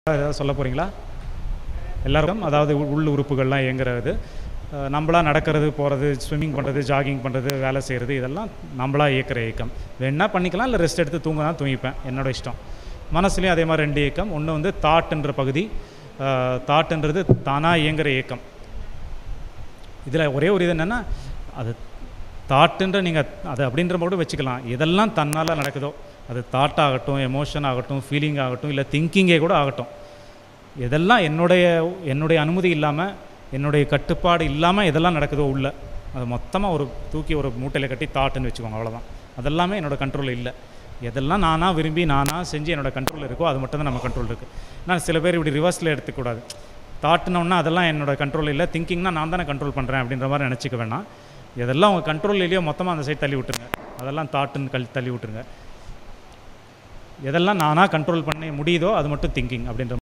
ஏதாவது சொல்ல போகிறீங்களா எல்லாருக்கும் அதாவது உள் உள் உறுப்புகள்லாம் இயங்குறது அஹ் நம்மளா நடக்கிறது போகிறது ஸ்விம்மிங் பண்ணுறது ஜாகிங் பண்ணுறது வேலை செய்கிறது இதெல்லாம் நம்மளா இயக்கிற இயக்கம் வேணா பண்ணிக்கலாம் இல்லை ரெஸ்ட் எடுத்து தூங்கினா தூங்கிப்பேன் என்னோட இஷ்டம் மனசுலேயும் அதே மாதிரி ரெண்டு இயக்கம் ஒன்று வந்து தாட்டுன்ற பகுதி தாட்டுன்றது தானாக இயங்குற இயக்கம் இதில் ஒரே ஒரு இது என்னென்னா அது தாட்டுன்ற நீங்கள் அது அப்படின்ற மட்டும் வச்சுக்கலாம் எதெல்லாம் தன்னால் நடக்குதோ அது தாட் ஆகட்டும் எமோஷன் ஆகட்டும் ஃபீலிங் ஆகட்டும் இல்லை திங்கிங்கே கூட ஆகட்டும் எதெல்லாம் என்னுடைய என்னுடைய அனுமதி இல்லாமல் என்னுடைய கட்டுப்பாடு இல்லாமல் எதெல்லாம் நடக்குதோ உள்ள அது மொத்தமாக ஒரு தூக்கி ஒரு மூட்டையில் கட்டி தாட்டுன்னு வச்சுக்கோங்க அவ்வளோதான் அதெல்லாமே என்னோடய கண்ட்ரோலில் இல்லை எதெல்லாம் நானாக விரும்பி நானாக செஞ்சு என்னோட கண்ட்ரோலில் இருக்கோ அது மட்டும் தான் நம்ம கண்ட்ரோல் இருக்குது நான் சில பேர் இப்படி ரிவர்ஸில் எடுத்துக்கூடாது தாட்டுனோன்னா அதெல்லாம் என்னோட கண்ட்ரோல் இல்லை திங்கிங்னா நான் தானே கண்ட்ரோல் பண்ணுறேன் அப்படின்ற மாதிரி நினச்சிக்க வேணாம் எதெல்லாம் உங்கள் கண்ட்ரோல் இல்லையோ மொத்தமாக அந்த சைடு தள்ளி விட்டுருங்க அதெல்லாம் தாட்டுன்னு கல் தள்ளி விட்டுருங்க எதெல்லாம் நானாக கண்ட்ரோல் பண்ண முடியுதோ அது மட்டும் திங்கிங் அப்படின்ற